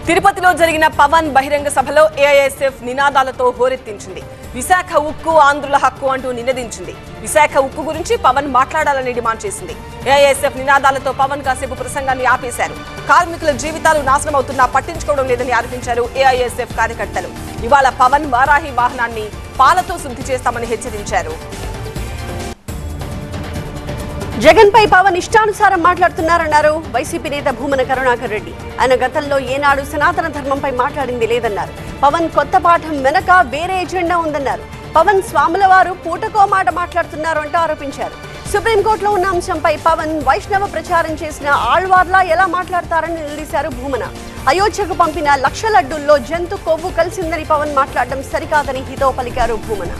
తిరుపతిలో జరిగిన పవన్ బహిరంగ సభలో ఏఐఎస్ఎఫ్ నినాదాలతో హోరెత్తించింది విశాఖ ఉక్కు ఆంధ్రుల హక్కు అంటూ నినదించింది విశాఖ ఉక్కు గురించి పవన్ మాట్లాడాలని డిమాండ్ చేసింది ఏఐఎస్ఎఫ్ నినాదాలతో పవన్ కాసేపు ప్రసంగాన్ని ఆపేశారు కార్మికుల జీవితాలు నాశనం అవుతున్నా పట్టించుకోవడం లేదని ఆరోపించారు ఏఐఎస్ఎఫ్ కార్యకర్తలు ఇవాళ పవన్ వారాహి వాహనాన్ని పాలతో శుద్ధి చేస్తామని హెచ్చరించారు జగన్ పై పవన్ ఇష్టానుసారం మాట్లాడుతున్నారన్నారు వైసీపీ నేత భూమన కరుణాకర్ రెడ్డి ఆయన గతంలో ఏనాడు సనాతన ధర్మంపై మాట్లాడింది లేదన్నారు పవన్ కొత్త పాఠం వెనక వేరే ఎజెండా ఉందన్నారు పవన్ స్వాముల వారు పూటకో మాట మాట్లాడుతున్నారు అంటూ ఆరోపించారు సుప్రీంకోర్టులో ఉన్న అంశంపై పవన్ వైష్ణవ ప్రచారం చేసిన ఆళ్వార్లా ఎలా మాట్లాడతారని నిలదీశారు భూమన అయోధ్యకు పంపిన లక్ష లడ్డూల్లో జంతు కొవ్వు కలిసిందని పవన్ మాట్లాడడం సరికాదని హితో పలికారు భూమన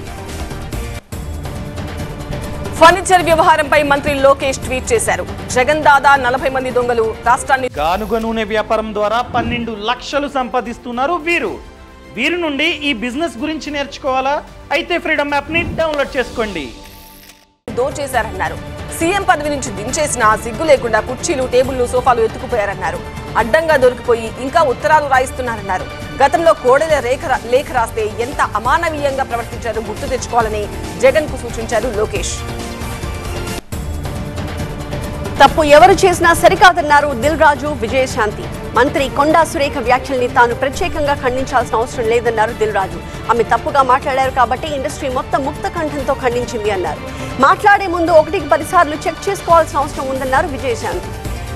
ఫర్నిచర్ వ్యవహారంపై మంత్రి లోకేష్ ట్వీట్ చేశారు జగన్ దాదా నలభై మంది దొంగలు రాష్ట్రాన్ని గానుగ నూనె వ్యాపారం ద్వారా పన్నెండు లక్షలు సంపాదిస్తున్నారు వీరు వీరి నుండి ఈ బిజినెస్ గురించి నేర్చుకోవాలా అయితే ఫ్రీడమ్ యాప్ని డౌన్లోడ్ చేసుకోండి దోచేశారన్నారు సీఎం పదవి నుంచి దించేసిన సిగ్గు లేకుండా కుర్చీలు టేబుళ్లు సోఫాలు ఎత్తుకుపోయారన్నారు అడ్డంగా దొరికిపోయి ఇంకా ఉత్తరాలు రాయిస్తున్నారన్నారు గతంలో కోడెల రేఖ రా- లేఖ రాస్తే ఎంత అమానవీయంగా ప్రవర్తించారో గుర్తు తెచ్చుకోవాలని జగన్ కు సూచించారు లోకేష్ తప్పు ఎవరు చేసినా సరికాదన్నారు దిల్ రాజు విజయశాంతి మంత్రి కొండా సురేఖ వ్యాఖ్యల్ని తాను ప్రత్యేకంగా ఖండించాల్సిన అవసరం లేదన్నారు దిల్ రాజు ఆమె తప్పుగా మాట్లాడారు కాబట్టి ఇండస్ట్రీ మొత్తం ముక్త కంఠంతో ఖండించింది అన్నారు మాట్లాడే ముందు ఒకటికి పదిసార్లు చెక్ చేసుకోవాల్సిన అవసరం ఉందన్నారు విజయశాంతి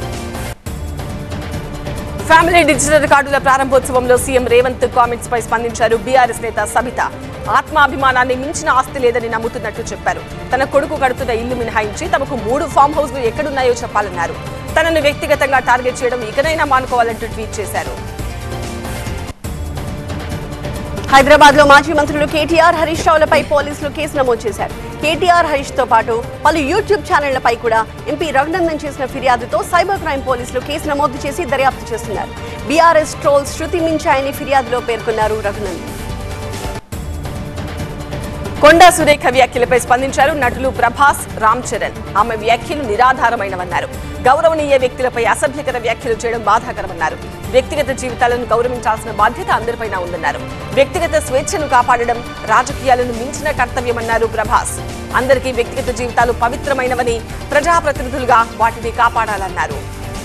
ఫ్యామిలీ డిజిటల్ రికార్డుల ప్రారంభోత్సవంలో సీఎం రేవంత్ కామెంట్స్ పై స్పందించారు బీఆర్ఎస్ నేత సబిత ఆత్మాభిమానాన్ని మించిన ఆస్తి లేదని నమ్ముతున్నట్టు చెప్పారు తన కొడుకు కడుతున్న ఇల్లు మినహాయించి తమకు మూడు ఫామ్ హౌస్లు ఎక్కడున్నాయో చెప్పాలన్నారు తనను వ్యక్తిగతంగా టార్గెట్ చేయడం ఇకనైనా మానుకోవాలంటూ ట్వీట్ చేశారు హైదరాబాద్ లో మాజీ మంత్రులు కేటీఆర్ హరీష్ రావులపై పోలీసులు కేసు నమోదు చేశారు కేటీఆర్ హరీష్ తో పాటు పలు యూట్యూబ్ ఛానళ్లపై కూడా ఎంపీ రఘునందన్ చేసిన ఫిర్యాదుతో సైబర్ క్రైమ్ పోలీసులు కేసు నమోదు చేసి దర్యాప్తు చేస్తున్నారు బీఆర్ఎస్ ట్రోల్స్ శృతి మించాయని ఫిర్యాదులో పేర్కొన్నారు రఘునందన్ కొండా సురేఖ వ్యాఖ్యలపై స్పందించారు నటులు ప్రభాస్ రామ్ చరణ్ ఆమె వ్యాఖ్యలు నిరాధారమైనవన్నారు గౌరవనీయ వ్యక్తులపై అసభ్యకర వ్యాఖ్యలు చేయడం బాధాకరమన్నారు వ్యక్తిగత జీవితాలను గౌరవించాల్సిన బాధ్యత అందరిపైన ఉందన్నారు వ్యక్తిగత స్వేచ్ఛను కాపాడడం రాజకీయాలను మించిన కర్తవ్యమన్నారు ప్రభాస్ అందరికీ వ్యక్తిగత జీవితాలు పవిత్రమైనవని ప్రజాప్రతినిధులుగా వాటిని కాపాడాలన్నారు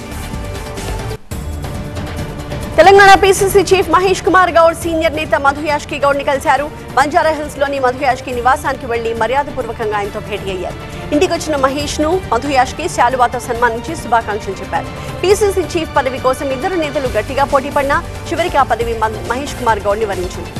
Telangana PCC chief Mahesh Kumar Goud senior నేత మధు యాష్కి గౌడ్ ని కలిశారు బంజారా హిల్స్ లోని మధు యాష్కి నివాసానికి వెళ్లి మర్యాదపూర్వకంగా ఆయనతో భేటీ అయ్యారు ఇంటికి వచ్చిన మహేష్ ను మధు యాష్కి శాలువాతో సన్మానించి శుభాకాంక్షలు చెప్పారు పీసీసీ చీఫ్ పదవి కోసం ఇద్దరు నేతలు గట్టిగా పోటీ పడినా చివరికి ఆ పదవి మ- మహేష్ కుమార్ గౌడ్ ని వరించింది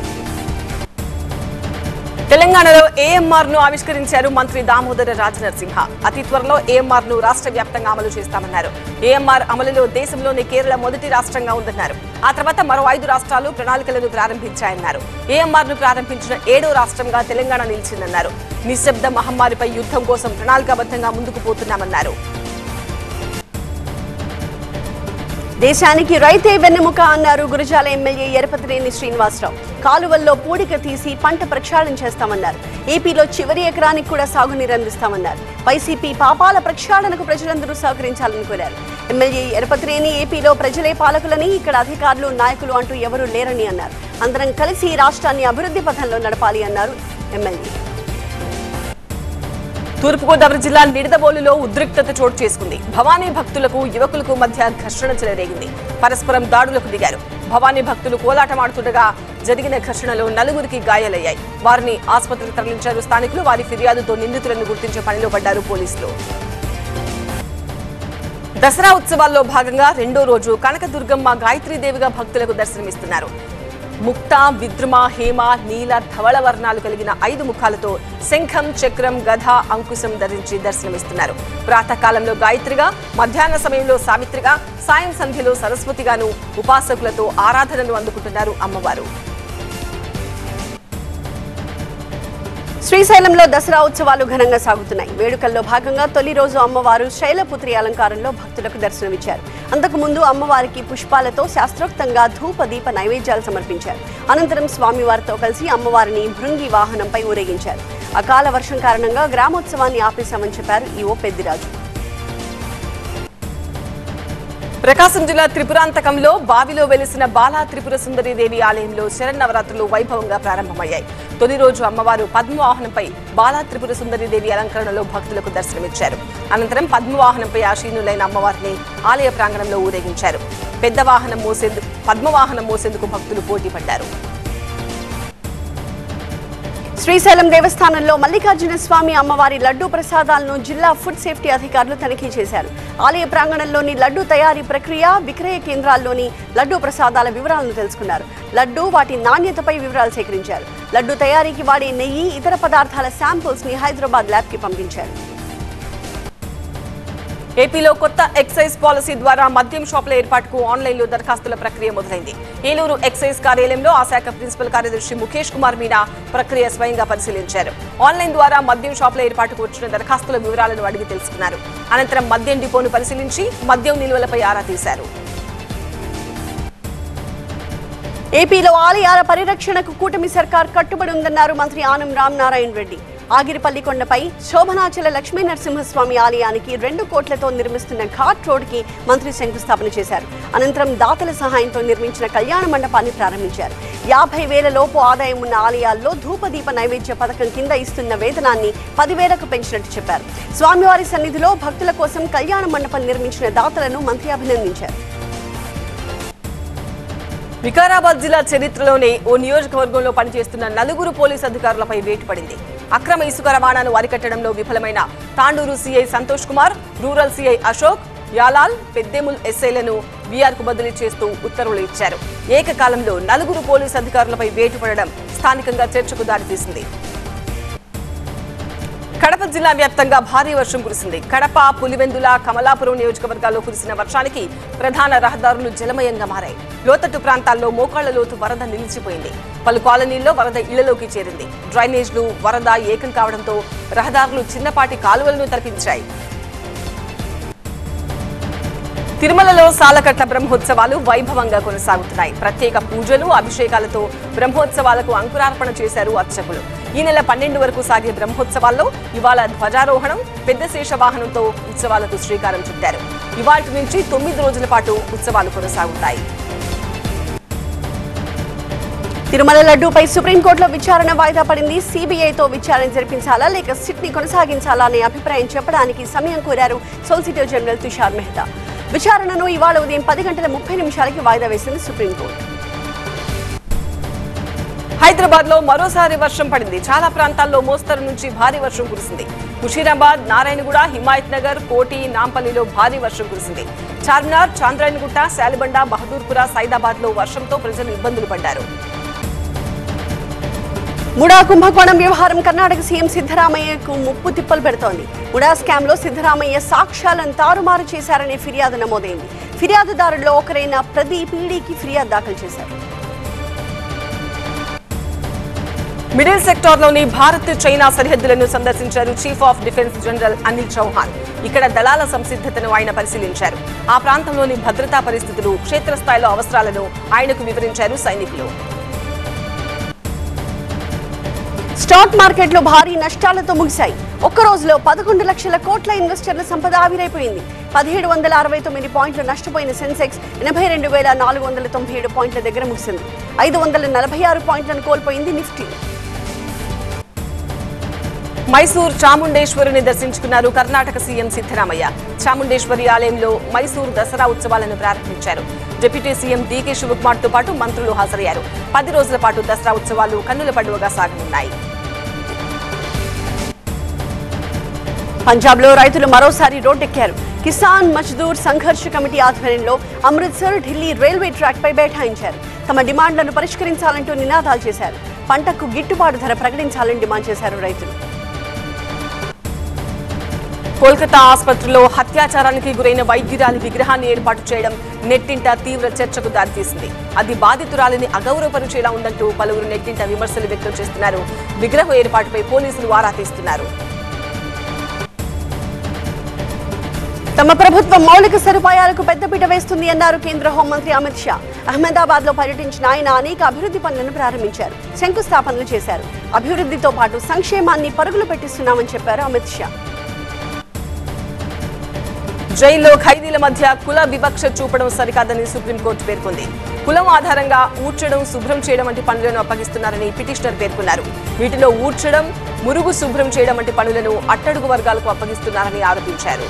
తెలంగాణలో ఏఎంఆర్ ను ఆవిష్కరించారు మంత్రి దామోదర రాజనరసింహ అతి త్వరలో ఏఎంఆర్ ను రాష్ట్ర వ్యాప్తంగా అమలు చేస్తామన్నారు ఏఎంఆర్ అమలులో దేశంలోనే కేరళ మొదటి రాష్ట్రంగా ఉందన్నారు ఆ తర్వాత మరో ఐదు రాష్ట్రాలు ప్రణాళికలను ప్రారంభించాయన్నారు ఏఎంఆర్ ను ప్రారంభించిన ఏడో రాష్ట్రంగా తెలంగాణ నిలిచిందన్నారు నిశ్శబ్ద మహమ్మారిపై యుద్ధం కోసం ప్రణాళికాబద్ధంగా ముందుకు పోతున్నామన్నారు దేశానికి రైతే వెన్నెముక అన్నారు గురజాల ఎమ్మెల్యే ఎరపతినేని శ్రీనివాసరావు కాలువల్లో పూడిక తీసి పంట ప్రక్షాళన చేస్తామన్నారు ఏపీలో చివరి ఎకరానికి కూడా సాగునీరు అందిస్తామన్నారు వైసీపీ పాపాల ప్రక్షాళనకు ప్రజలందరూ సహకరించాలని కోరారు ఎమ్మెల్యే ఎరపతినేని ఏపీలో ప్రజలే పాలకులని ఇక్కడ అధికారులు నాయకులు అంటూ ఎవరూ లేరని అన్నారు అందరం కలిసి రాష్ట్రాన్ని అభివృద్ధి పథంలో నడపాలి అన్నారు ఎమ్మెల్యే తూర్పుగోదావరి జిల్లా నిడదవోలులో ఉద్రిక్తత చోటు చేసుకుంది భవానీ భక్తులకు యువకులకు మధ్య ఘర్షణ చెలరేగింది పరస్పరం దాడులకు దిగారు భవానీ భక్తులు కోలాటమాడుతుండగా జరిగిన ఘర్షణలో నలుగురికి గాయాలయ్యాయి వారిని ఆసుపత్రికి తరలించారు స్థానికులు వారి ఫిర్యాదుతో నిందితులను గుర్తించే పనిలో పడ్డారు పోలీసులు దసరా ఉత్సవాల్లో భాగంగా రెండో రోజు కనకదుర్గమ్మ గాయత్రీదేవిగా భక్తులకు దర్శనమిస్తున్నారు ముక్త విద్రుమ హేమ నీల ధవళ వర్ణాలు కలిగిన ఐదు ముఖాలతో శంఖం చక్రం గధ అంకుశం ధరించి దర్శనమిస్తున్నారు ప్రాతకాలంలో గాయత్రిగా మధ్యాహ్న సమయంలో సావిత్రిగా సాయం సంధ్యలో సరస్వతిగాను ఉపాసకులతో ఆరాధనలు అందుకుంటున్నారు అమ్మవారు శ్రీశైలంలో దసరా ఉత్సవాలు ఘనంగా సాగుతున్నాయి వేడుకల్లో భాగంగా తొలి రోజు అమ్మవారు శైలపుత్రి అలంకారంలో భక్తులకు దర్శనమిచ్చారు అంతకు ముందు అమ్మవారికి పుష్పాలతో శాస్త్రోక్తంగా ధూప దీప నైవేద్యాలు సమర్పించారు అనంతరం స్వామివారితో కలిసి అమ్మవారిని భృంగి వాహనంపై ఊరేగించారు అకాల వర్షం కారణంగా గ్రామోత్సవాన్ని ఆపేశామని చెప్పారు ఈవో పెద్దిరాజు ప్రకాశం జిల్లా త్రిపురాంతకంలో బావిలో వెలిసిన బాలా త్రిపుర సుందరి దేవి ఆలయంలో శరన్నవరాత్రులు వైభవంగా ప్రారంభమయ్యాయి తొలి రోజు అమ్మవారు పద్మవాహనంపై బాలా త్రిపుర సుందరి దేవి అలంకరణలో భక్తులకు దర్శనమిచ్చారు అనంతరం పద్మవాహనంపై ఆశీనులైన అమ్మవారిని ఆలయ ప్రాంగణంలో ఊరేగించారు పెద్ద వాహనం మోసేందుకు పద్మవాహనం మోసేందుకు భక్తులు పోటీ పడ్డారు శ్రీశైలం దేవస్థానంలో మల్లికార్జున స్వామి అమ్మవారి లడ్డూ ప్రసాదాలను జిల్లా ఫుడ్ సేఫ్టీ అధికారులు తనిఖీ చేశారు ఆలయ ప్రాంగణంలోని లడ్డూ తయారీ ప్రక్రియ విక్రయ కేంద్రాల్లోని లడ్డూ ప్రసాదాల వివరాలను తెలుసుకున్నారు లడ్డూ వాటి నాణ్యతపై వివరాలు సేకరించారు లడ్డూ తయారీకి వాడే నెయ్యి ఇతర పదార్థాల శాంపుల్స్ ని హైదరాబాద్ ల్యాబ్ కి పంపించారు ఏపీలో కొత్త ఎక్సైజ్ పాలసీ ద్వారా మద్యం షాపుల ఏర్పాటుకు ఆన్లైన్లో దరఖాస్తుల ప్రక్రియ మొదలైంది ఏలూరు ఎక్సైజ్ కార్యాలయంలో ఆ శాఖ ప్రిన్సిపల్ కార్యదర్శి ముఖేష్ కుమార్ మీనా ప్రక్రియ స్వయంగా పరిశీలించారు ఆన్లైన్ ద్వారా మద్యం షాపుల ఏర్పాటుకు వచ్చిన దరఖాస్తుల వివరాలను అడిగి తెలుసుకున్నారు అనంతరం మద్యం డిపోను పరిశీలించి మద్యం నిల్వలపై ఆరా తీశారు ఏపీలో ఆలయాల పరిరక్షణకు కూటమి సర్కార్ కట్టుబడి ఉందన్నారు మంత్రి ఆనం రామనారాయణ రెడ్డి ఆగిరిపల్లి కొండపై శోభనాచల లక్ష్మీ నరసింహస్వామి ఆలయానికి రెండు కోట్లతో నిర్మిస్తున్న ఘాట్ రోడ్ కి మంత్రి శంకుస్థాపన చేశారు అనంతరం దాతల సహాయంతో నిర్మించిన కళ్యాణ మండపాన్ని ప్రారంభించారు యాభై వేల లోపు ఆదాయం ఉన్న ఆలయాల్లో ధూపదీప నైవేద్య పథకం కింద ఇస్తున్న వేతనాన్ని పదివేలకు పెంచినట్టు చెప్పారు స్వామివారి సన్నిధిలో భక్తుల కోసం కళ్యాణ మండపం నిర్మించిన దాతలను మంత్రి అభినందించారు వికారాబాద్ జిల్లా చరిత్రలోనే ఓ నియోజకవర్గంలో పనిచేస్తున్న నలుగురు పోలీసు అధికారులపై వేటు పడింది అక్రమ ఇసుక రవాణాను అరికట్టడంలో విఫలమైన Tandur CI Santosh Kumar rural CI Ashok Yalal Peddemul ఎస్ఐలను వీఆర్కు బదిలీ చేస్తూ ఉత్తర్వులు ఇచ్చారు ఏకకాలంలో నలుగురు పోలీసు అధికారులపై వేటు పడడం స్థానికంగా చర్చకు దారితీసింది కడప జిల్లా వ్యాప్తంగా భారీ వర్షం కురిసింది కడప పులివెందుల కమలాపురం నియోజకవర్గాల్లో కురిసిన వర్షానికి ప్రధాన రహదారులు జలమయంగా మారాయి లోతట్టు ప్రాంతాల్లో మోకాళ్ల లోతు వరద నిలిచిపోయింది పలు కాలనీల్లో వరద ఇళ్లలోకి చేరింది డ్రైనేజ్లు వరద ఏకం కావడంతో రహదారులు చిన్నపాటి కాలువలను తరపించాయి తిరుమలలో సాలకట్ల బ్రహ్మోత్సవాలు వైభవంగా కొనసాగుతున్నాయి ప్రత్యేక పూజలు అభిషేకాలతో బ్రహ్మోత్సవాలకు అంకురార్పణ చేశారు అర్చకులు ఈ నెల పన్నెండు వరకు సాగే బ్రహ్మోత్సవాల్లో ఇవాళ ధ్వజారోహణం పెద్ద శేష వాహనంతో ఉత్సవాలకు శ్రీకారం చుట్టారు ఇవాటి నుంచి తొమ్మిది రోజుల పాటు ఉత్సవాలు కొనసాగుతాయి తిరుమల లడ్డూపై సుప్రీంకోర్టులో విచారణ వాయిదా పడింది సిబిఐతో విచారణ జరిపించాలా లేక సిట్ని కొనసాగించాలా అనే అభిప్రాయం చెప్పడానికి సమయం కోరారు సొలిసిటర్ జనరల్ తుషార్ మెహతా విచారణను ఇవాళ ఉదయం పది గంటల ముప్పై నిమిషాలకి వాయిదా వేసింది సుప్రీంకోర్టు హైదరాబాద్ లో మరోసారి వర్షం పడింది చాలా ప్రాంతాల్లో మోస్తరు నుంచి భారీ వర్షం కురిసింది ముషీరాబాద్ నారాయణగూడ హిమాయత్ నగర్ కోటి నాంపల్లిలో భారీ వర్షం కురిసింది చార్మినార్ చాంద్రాయణగుట్ట శాలిబండ బహదూర్పుర సైదాబాద్ లో వర్షంతో ప్రజలు ఇబ్బందులు పడ్డారు ముడా కుంభకోణం వ్యవహారం కర్ణాటక సీఎం సిద్ధరామయ్యకు ముప్పు తిప్పలు పెడుతోంది ముడా స్కామ్ లో సిద్ధరామయ్య సాక్ష్యాలను తారుమారు చేశారనే ఫిర్యాదు నమోదైంది ఫిర్యాదుదారుల్లో ఒకరైన ప్రదీప్ ఈడీకి ఫిర్యాదు దాఖలు చేశారు మిడిల్ సెక్టార్లోని భారత్ చైనా సరిహద్దులను సందర్శించారు chief of defence general Anil Chauhan ఇక్కడ దళాల సంసిద్ధతను ఆయన పరిశీలించారు ఆ ప్రాంతంలోని భద్రతా పరిస్థితులు క్షేత్రస్థాయిలో అవసరాలను ఆయనకు వివరించారు సైనికులు స్టాక్ మార్కెట్లు భారీ నష్టాలతో ముగిశాయి ఒక్క రోజులో పదకొండు లక్షల కోట్ల ఇన్వెస్టర్ల సంపద ఆవిరైపోయింది పదిహేడు వందల అరవై తొమ్మిది పాయింట్లు నష్టపోయిన సెన్సెక్స్ ఎనభై రెండు వేల నాలుగు వందల తొంభై ఏడు పాయింట్ల దగ్గర ముగిసింది ఐదు వందల నలభై ఆరు పాయింట్లను కోల్పోయింది నిఫ్టీ మైసూర్ చాముండేశ్వరిని దర్శించుకున్నారు కర్ణాటక సీఎం సిద్ధరామయ్య చాముండేశ్వరి ఆలయంలో మైసూర్ దసరా ఉత్సవాలను ప్రారంభించారు డిప్యూటీ సీఎం డీకే శివకుమార్ తో పాటు మంత్రులు హాజరయ్యారు పది రోజుల పాటు దసరా ఉత్సవాలు కన్నుల పండుగగా సాగనున్నాయి పంజాబ్ లో రైతులు మరోసారి రోడ్డెక్కారు కిసాన్ మజ్దూర్ సంఘర్ష్ కమిటీ ఆధ్వర్యంలో అమృత్సర్ ఢిల్లీ రైల్వే ట్రాక్ పై బైఠాయించారు తమ డిమాండ్లను పరిష్కరించాలంటూ నినాదాలు చేశారు పంటకు గిట్టుబాటు ధర ప్రకటించాలని డిమాండ్ చేశారు రైతులు కోల్కతా ఆసుపత్రిలో హత్యాచారానికి గురైన వైద్యురాలి విగ్రహాన్ని ఏర్పాటు చేయడం నెట్టింట తీవ్ర చర్చకు దారితీసింది అది బాధితురాలిని అగౌరవపరిచేలా ఉందంటూ పలువురు నెట్టింట విమర్శలు వ్యక్తం చేస్తున్నారు విగ్రహం ఏర్పాటుపై పోలీసులు ఆరా తీస్తున్నారు తమ ప్రభుత్వం మౌలిక సదుపాయాలకు పెద్దపీట వేస్తుంది అన్నారు కేంద్ర హోంమంత్రి అమిత్ షా అహ్మదాబాద్ లో పర్యటించిన ఆయన అనేక అభివృద్ధి పనులను ప్రారంభించారు శంకుస్థాపనలు చేశారు అభివృద్ధితో పాటు సంక్షేమాన్ని పరుగులు పెట్టిస్తున్నామని చెప్పారు అమిత్ షా జైల్లో ఖైదీల మధ్య కుల వివక్ష చూపడం సరికాదని సుప్రీంకోర్టు పేర్కొంది కులం ఆధారంగా ఊడ్చడం శుభ్రం చేయడం వంటి పనులను అప్పగిస్తున్నారని పిటిషనర్ పేర్కొన్నారు వీటిలో ఊడ్చడం మురుగు శుభ్రం చేయడం వంటి పనులను అట్టడుగు వర్గాలకు అప్పగిస్తున్నారని ఆరోపించారు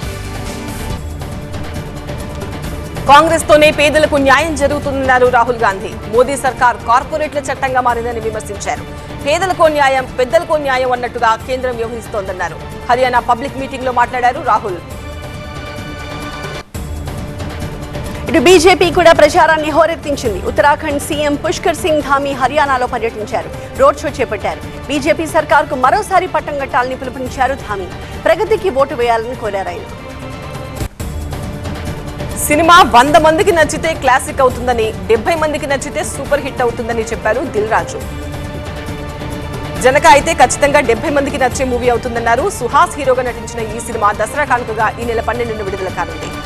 కాంగ్రెస్ తోనే పేదలకు న్యాయం జరుగుతుందన్నారు రాహుల్ గాంధీ మోదీ సర్కార్ కార్పొరేట్ల చట్టంగా మారిందని విమర్శించారు పేదలకో న్యాయం పెద్దలకో న్యాయం అన్నట్టుగా కేంద్రం వ్యవహరిస్తోందన్నారు హర్యానా పబ్లిక్ మీటింగ్ లో మాట్లాడారు రాహుల్ ఇటు బీజేపీ కూడా ప్రచారాన్ని హోరెత్తించింది ఉత్తరాఖండ్ సీఎం పుష్కర్ సింగ్ ధామి హర్యానాలో పర్యటించారు రోడ్ షో చేపట్టారు బీజేపీ సర్కార్కు మరోసారి పట్టం కట్టాలని పిలుపునిచ్చారు ధామి ప్రగతికి ఓటు వేయాలని కోరారు ఆయన సినిమా వంద మందికి నచ్చితే క్లాసిక్ అవుతుందని డెబ్బై మందికి నచ్చితే సూపర్ హిట్ అవుతుందని చెప్పారు దిల్ రాజు జనక అయితే ఖచ్చితంగా డెబ్బై మందికి నచ్చే మూవీ అవుతుందన్నారు సుహాస్ హీరోగా నటించిన ఈ సినిమా దసరా కానుకగా ఈ నెల పన్నెండున విడుదల కానుంది